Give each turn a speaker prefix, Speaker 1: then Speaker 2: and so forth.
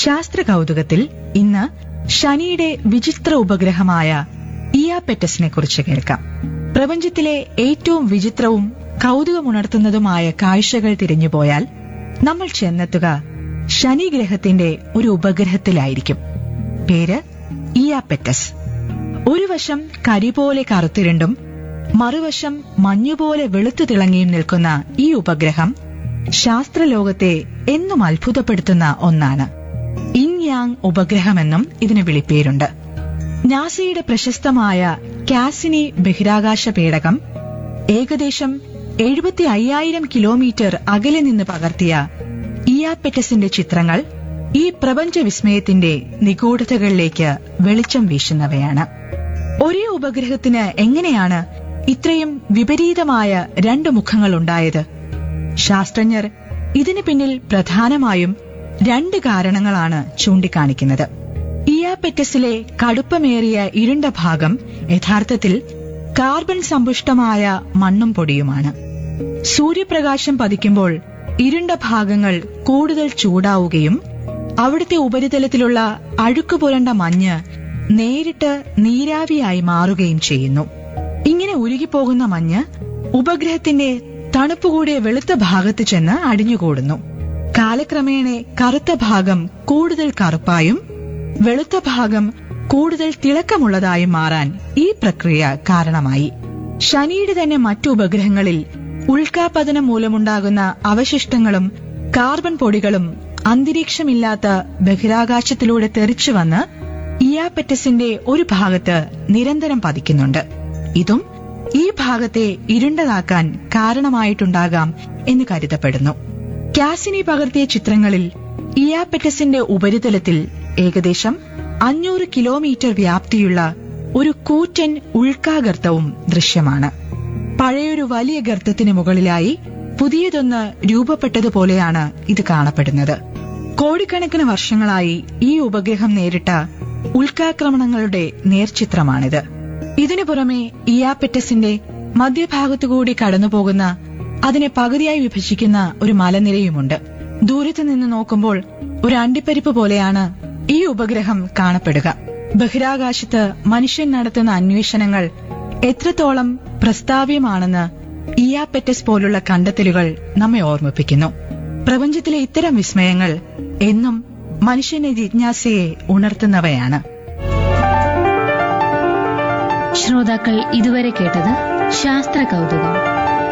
Speaker 1: ശാസ്ത്ര കൗതുകത്തിൽ ഇന്ന് ശനിയുടെ വിചിത്ര ഉപഗ്രഹമായ ഇയാപെറ്റസിനെ കുറിച്ച് കേൾക്കാം പ്രപഞ്ചത്തിലെ ഏറ്റവും വിചിത്രവും കൗതുകമുണർത്തുന്നതുമായ കാഴ്ചകൾ തിരിഞ്ഞുപോയാൽ നമ്മൾ ചെന്നെത്തുക ശനി ഗ്രഹത്തിന്റെ ഒരു ഉപഗ്രഹത്തിലായിരിക്കും പേര് ഇയാപെറ്റസ് ഒരു വശം കരി പോലെ കറുത്തിരണ്ടും മറുവശം മഞ്ഞുപോലെ വെളുത്തു തിളങ്ങിയും നിൽക്കുന്ന ഈ ഉപഗ്രഹം ശാസ്ത്രലോകത്തെ എന്നും അത്ഭുതപ്പെടുത്തുന്ന ഒന്നാണ് ഇൻയാങ് ഉപഗ്രഹമെന്നും ഇതിന് വിളിപ്പേരുണ്ട് നാസയുടെ പ്രശസ്തമായ കാസിനി ബഹിരാകാശ പേടകം ഏകദേശം എഴുപത്തി അയ്യായിരം കിലോമീറ്റർ അകലെ നിന്ന് പകർത്തിയ ഇയാപെറ്റസിന്റെ ചിത്രങ്ങൾ ഈ പ്രപഞ്ച വിസ്മയത്തിന്റെ നിഗൂഢതകളിലേക്ക് വെളിച്ചം വീശുന്നവയാണ് ഒരേ ഉപഗ്രഹത്തിന് എങ്ങനെയാണ് ഇത്രയും വിപരീതമായ രണ്ട് മുഖങ്ങൾ ഉണ്ടായത് ശാസ്ത്രജ്ഞർ ഇതിനു പിന്നിൽ പ്രധാനമായും രണ്ട് കാരണങ്ങളാണ് ചൂണ്ടിക്കാണിക്കുന്നത് ഇയാപെറ്റസിലെ കടുപ്പമേറിയ ഇരുണ്ട ഭാഗം യഥാർത്ഥത്തിൽ കാർബൺ സമ്പുഷ്ടമായ മണ്ണും പൊടിയുമാണ് സൂര്യപ്രകാശം പതിക്കുമ്പോൾ ഇരുണ്ട ഭാഗങ്ങൾ കൂടുതൽ ചൂടാവുകയും അവിടുത്തെ ഉപരിതലത്തിലുള്ള അഴുക്ക് പുരണ്ട മഞ്ഞ് നേരിട്ട് നീരാവിയായി മാറുകയും ചെയ്യുന്നു ഇങ്ങനെ ഉരുകിപ്പോകുന്ന മഞ്ഞ് ഉപഗ്രഹത്തിന്റെ തണുപ്പുകൂടിയ വെളുത്ത ഭാഗത്ത് ചെന്ന് അടിഞ്ഞുകൂടുന്നു കാലക്രമേണ കറുത്ത ഭാഗം കൂടുതൽ കറുപ്പായും വെളുത്ത ഭാഗം കൂടുതൽ തിളക്കമുള്ളതായും മാറാൻ ഈ പ്രക്രിയ കാരണമായി ശനിയുടെ തന്നെ മറ്റു ഉപഗ്രഹങ്ങളിൽ ഉൽക്കാപതനം മൂലമുണ്ടാകുന്ന അവശിഷ്ടങ്ങളും കാർബൺ പൊടികളും അന്തരീക്ഷമില്ലാത്ത ബഹിരാകാശത്തിലൂടെ തെറിച്ചു വന്ന് ഇയാപെറ്റസിന്റെ ഒരു ഭാഗത്ത് നിരന്തരം പതിക്കുന്നുണ്ട് ഇതും ഈ ഭാഗത്തെ ഇരുണ്ടതാക്കാൻ കാരണമായിട്ടുണ്ടാകാം എന്ന് കരുതപ്പെടുന്നു കാസിനി പകർത്തിയ ചിത്രങ്ങളിൽ ഇയാപെറ്റസിന്റെ ഉപരിതലത്തിൽ ഏകദേശം അഞ്ഞൂറ് കിലോമീറ്റർ വ്യാപ്തിയുള്ള ഒരു കൂറ്റൻ ഉൾക്കാഗർത്തവും ദൃശ്യമാണ് പഴയൊരു വലിയ ഗർത്തത്തിന് മുകളിലായി പുതിയതൊന്ന് രൂപപ്പെട്ടതുപോലെയാണ് ഇത് കാണപ്പെടുന്നത് കോടിക്കണക്കിന് വർഷങ്ങളായി ഈ ഉപഗ്രഹം നേരിട്ട ഉൽക്കാക്രമണങ്ങളുടെ നേർചിത്രമാണിത് ഇതിനു പുറമെ ഇയാപെറ്റസിന്റെ മധ്യഭാഗത്തുകൂടി കടന്നുപോകുന്ന അതിനെ പകുതിയായി വിഭജിക്കുന്ന ഒരു മലനിരയുമുണ്ട് ദൂരത്ത് നിന്ന് നോക്കുമ്പോൾ ഒരു അണ്ടിപ്പരിപ്പ് പോലെയാണ് ഈ ഉപഗ്രഹം കാണപ്പെടുക ബഹിരാകാശത്ത് മനുഷ്യൻ നടത്തുന്ന അന്വേഷണങ്ങൾ എത്രത്തോളം പ്രസ്താവ്യമാണെന്ന് ഇയാപെറ്റസ് പോലുള്ള കണ്ടെത്തലുകൾ നമ്മെ ഓർമ്മിപ്പിക്കുന്നു പ്രപഞ്ചത്തിലെ ഇത്തരം വിസ്മയങ്ങൾ എന്നും മനുഷ്യന്റെ ജിജ്ഞാസയെ ഉണർത്തുന്നവയാണ്
Speaker 2: ശ്രോതാക്കൾ ഇതുവരെ കേട്ടത് ശാസ്ത്ര കൗതുകം